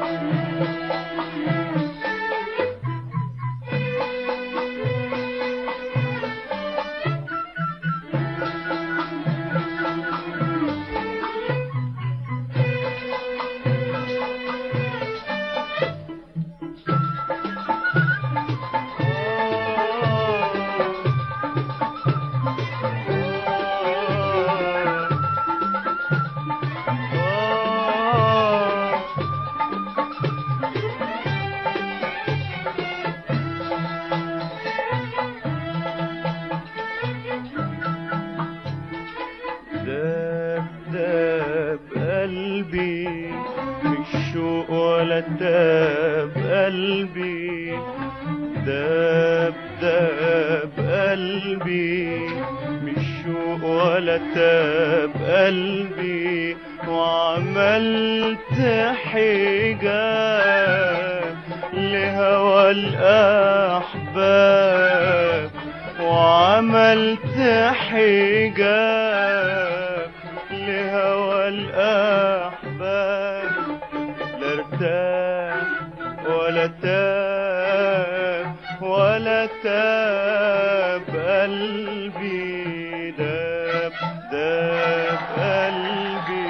داب داب قلبي مش شوق ولا تاب قلبي داب داب قلبي مش شوق ولا تاب قلبي وعملت حجاب لهوى الأحباب وعملت حجاب لهوى الأحباب لا ارتاح ولا تاب ولا تاب قلبي داب داب قلبي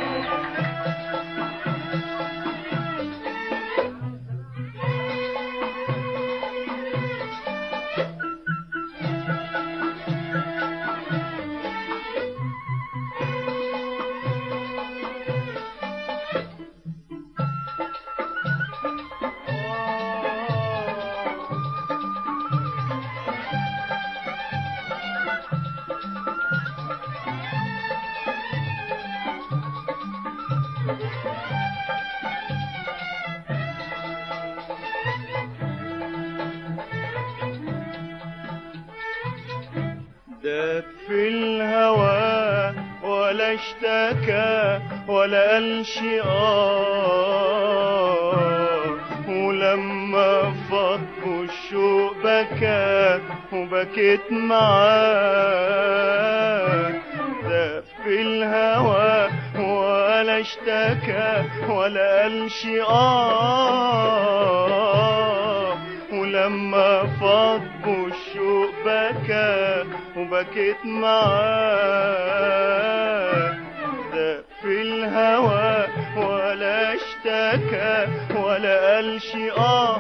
داب في الهوى ولا اشتكى ولا قال شي آه ولما فض الشوق بكى وبكيت معاه داب في الهوى ولا اشتكى ولا قال شي آه ولما فضوا الشوق بكى وبكيت معاه ده في الهوى ولا اشتكى ولا قال شي آه,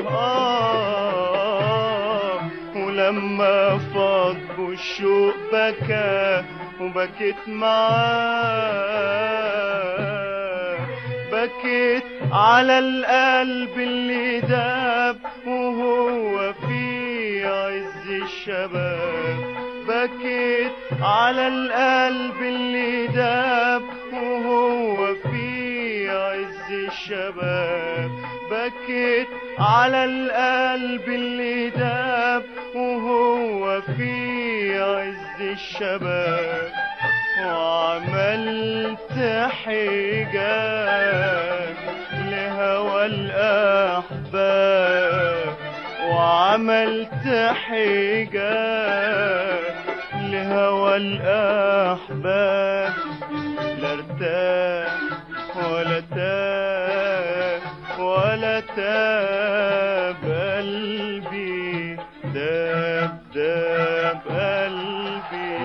آه ولما فضوا الشوق بكى وبكيت معاه بكيت على القلب اللي داب وهو في عز الشباب بكيت على القلب اللي داب وهو في عز الشباب بكيت على القلب اللي داب وهو في عز الشباب وعملت حجاب لهوى الأحباب وعملت حجاب لهوى الأحباب لا ارتاح ولا تاب ولا تاب قلبي داب داب قلبي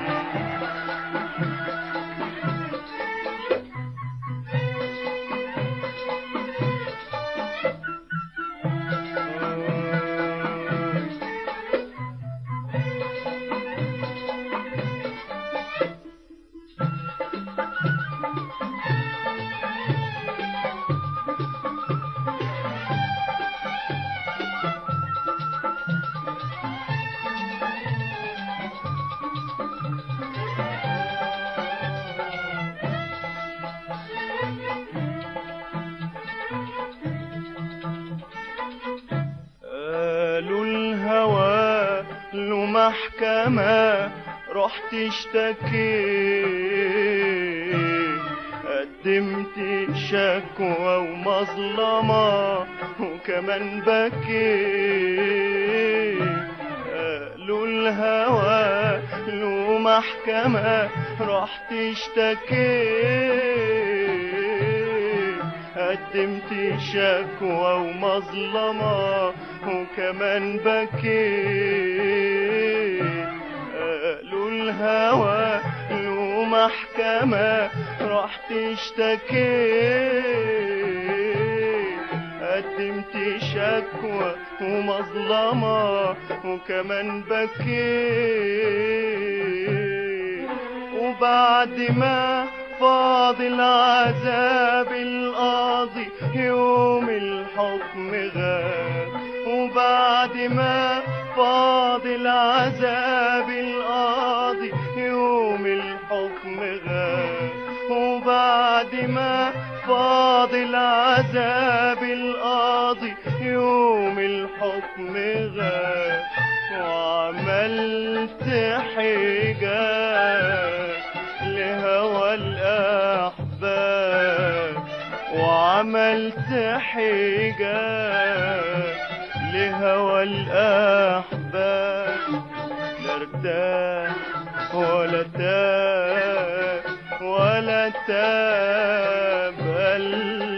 قالوا الهوى له محكمة رحت اشتكيت قدمت شكوى ومظلمة وكمان بكيت قالوا الهوى له محكمة رحت اشتكيت قدمت شكوى ومظلمة وكمان بكيت قالوا الهوى له محكمة رحت اشتكيت قدمت شكوى ومظلمة وكمان بكيت وبعد ما فاضل عذاب القاضي يوم الحكم غاب وبعد ما فاضل عذاب القاضي يوم الحكم غاب وبعد ما فاضل عذاب القاضي يوم الحكم غاب وعملت حجاب لهوى الأحباب وعملت حجاب لهوى الأحباب لا ارتاح ولا تاب ولا تاب